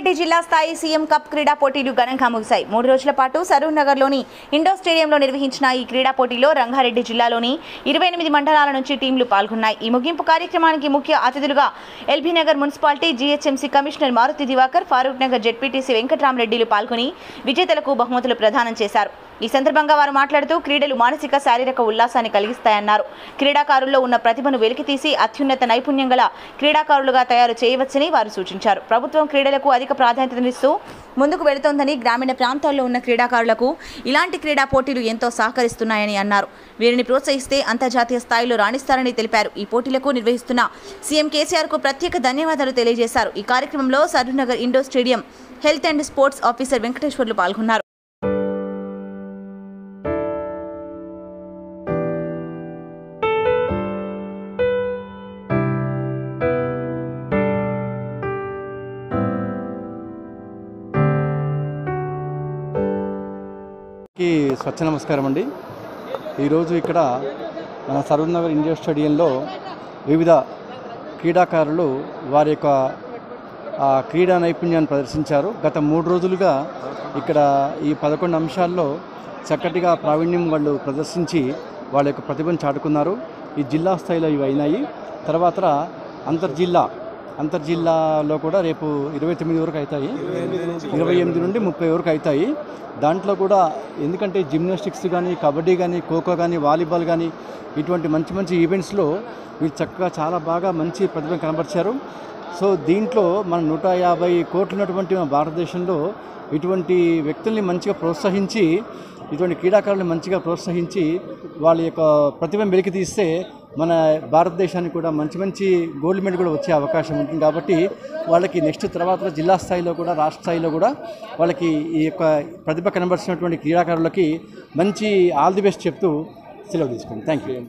రంగారెడ్డి జిల్లా స్థాయి CM cup క్రీడా పోటీలు ఘనంగా ముగిశాయి మూడు రోజుల పాటు సరూర్ నగర్లోని ఇండోర్ స్టేడియంలో నిర్వహించిన ఈ క్రీడా పోటీలో రంగారెడ్డి జిల్లాలోని ఇరవై ఎనిమిది మండలాల నుంచి టీంలు పాల్గొన్నాయి ఈ ముగింపు కార్యక్రమానికి ముఖ్య అతిథులుగా LB Nagar municipality GHMC commissioner Maruthi Divakar Farooq Nagar ZPTC వెంకట్రామరెడ్డిలు పాల్గొని విజేతలకు బహుమతులు ప్రదానం చేశారు ఈ సందర్భంగా వారు మాట్లాడుతూ క్రీడలు మానసిక శారీరక ఉల్లాసాన్ని కలిగిస్తాయన్నారు క్రీడాకారుల్లో ఉన్న ప్రతిభను వెలికితీసి అత్యున్నత నైపుణ్యం గల క్రీడాకారులుగా తయారు చేయవచ్చని వారు సూచించారు ప్రభుత్వం క్రీడలకు అధిక ప్రాధాన్యతనిస్తూ ముందుకు వెళుతోందని గ్రామీణ ప్రాంతాల్లో ఉన్న క్రీడాకారులకు ఇలాంటి క్రీడా పోటీలు ఎంతో సహకరిస్తున్నాయని అన్నారు వీరిని ప్రోత్సహిస్తే అంతర్జాతీయ స్థాయిలో రాణిస్తారని తెలిపారు ఈ పోటీలకు నిర్వహిస్తున్న సీఎం కేసీఆర్ కు ప్రత్యేక ధన్యవాదాలు తెలియజేశారు ఈ కార్యక్రమంలో Saroornagar indoor stadium health and sports officer Venkateswarlu పాల్గొన్నారు కి స్వచ్ఛ నమస్కారం అండి ఈరోజు ఇక్కడ మన సరూర్ నగర్ ఇండియా స్టేడియంలో వివిధ క్రీడాకారులు వారి యొక్క ఆ, క్రీడా నైపుణ్యాన్ని ప్రదర్శించారు గత మూడు రోజులుగా ఇక్కడ ఈ పదకొండు అంశాల్లో చక్కటిగా ప్రావీణ్యం వాళ్ళు ప్రదర్శించి వాళ్ళ యొక్క ప్రతిభను చాటుకున్నారు ఈ జిల్లా స్థాయిలో ఇవి అయినాయి తర్వాత అంతర్జిల్లా అంతర్జిల్లాలో కూడా రేపు ఇరవై తొమ్మిది వరకు అవుతాయి ఇరవై ఎనిమిది నుండి ముప్పై వరకు అవుతాయి దాంట్లో కూడా ఎందుకంటే జిమ్నాస్టిక్స్ కానీ కబడ్డీ కానీ ఖోఖో కానీ వాలీబాల్ కానీ ఇటువంటి మంచి మంచి ఈవెంట్స్లో వీళ్ళు చక్కగా చాలా బాగా మంచి ప్రతిభ కనబరిచారు సో దీంట్లో మన నూట యాభై కోట్లు ఉన్నటువంటి మన భారతదేశంలో ఇటువంటి వ్యక్తుల్ని మంచిగా ప్రోత్సహించి ఇటువంటి క్రీడాకారులను మంచిగా ప్రోత్సహించి వాళ్ళ యొక్క ప్రతిభను వెలికి తీస్తే మన భారతదేశానికి కూడా మంచి మంచి గోల్డ్ మెడల్ కూడా వచ్చే అవకాశం ఉంటుంది కాబట్టి వాళ్ళకి నెక్స్ట్ తర్వాత జిల్లా స్థాయిలో కూడా రాష్ట్ర స్థాయిలో కూడా వాళ్ళకి ఈ యొక్క ప్రతిభ కనబరిచినటువంటి క్రీడాకారులకి మంచి ఆల్ ది బెస్ట్ చెప్తూ సెలవు తీసుకోండి థ్యాంక్ యూ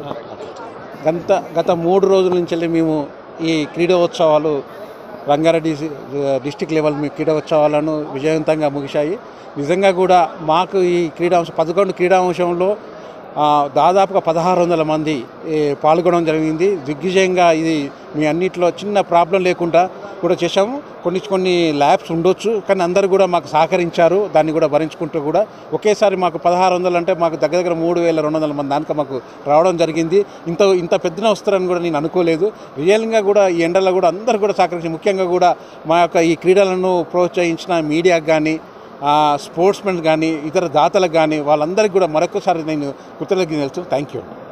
గత గత మూడు రోజుల నుంచి వెళ్ళి మేము ఈ క్రీడోత్సవాలు రంగారెడ్డి డిస్టిక్ లెవెల్ మీ క్రీడోత్సవాలను విజయవంతంగా ముగిశాయి నిజంగా కూడా మాకు ఈ క్రీడాంశం పదకొండు క్రీడాంశంలో ఆ, దాదాపుగా పదహారు వందల మంది ఏ, పాల్గొనడం జరిగింది దిగ్విజయంగా ఇది మీ అన్నిట్లో చిన్న ప్రాబ్లం లేకుండా కూడా చేశాము కొన్ని కొన్ని ల్యాబ్స్ ఉండొచ్చు కానీ అందరూ కూడా మాకు సహకరించారు దాన్ని కూడా భరించుకుంటూ కూడా ఒకేసారి మాకు పదహారు వందలు అంటే మాకు దగ్గర దగ్గర మూడు వేల రెండు వందల మంది దానికి మాకు రావడం జరిగింది ఇంత ఇంత పెద్దన వస్తారని కూడా నేను అనుకోలేదు రియల్గా కూడా ఈ ఎండలో కూడా అందరూ కూడా సహకరించి ముఖ్యంగా కూడా మా యొక్క ఈ క్రీడలను ప్రోత్సహించిన మీడియాకు కానీ స్పోర్ట్స్మెన్ కానీ ఇతర దాతలకు కానీ వాళ్ళందరికీ కూడా మరొకసారి నేను కృతజ్ఞతలు తెలుసు థ్యాంక్ యూ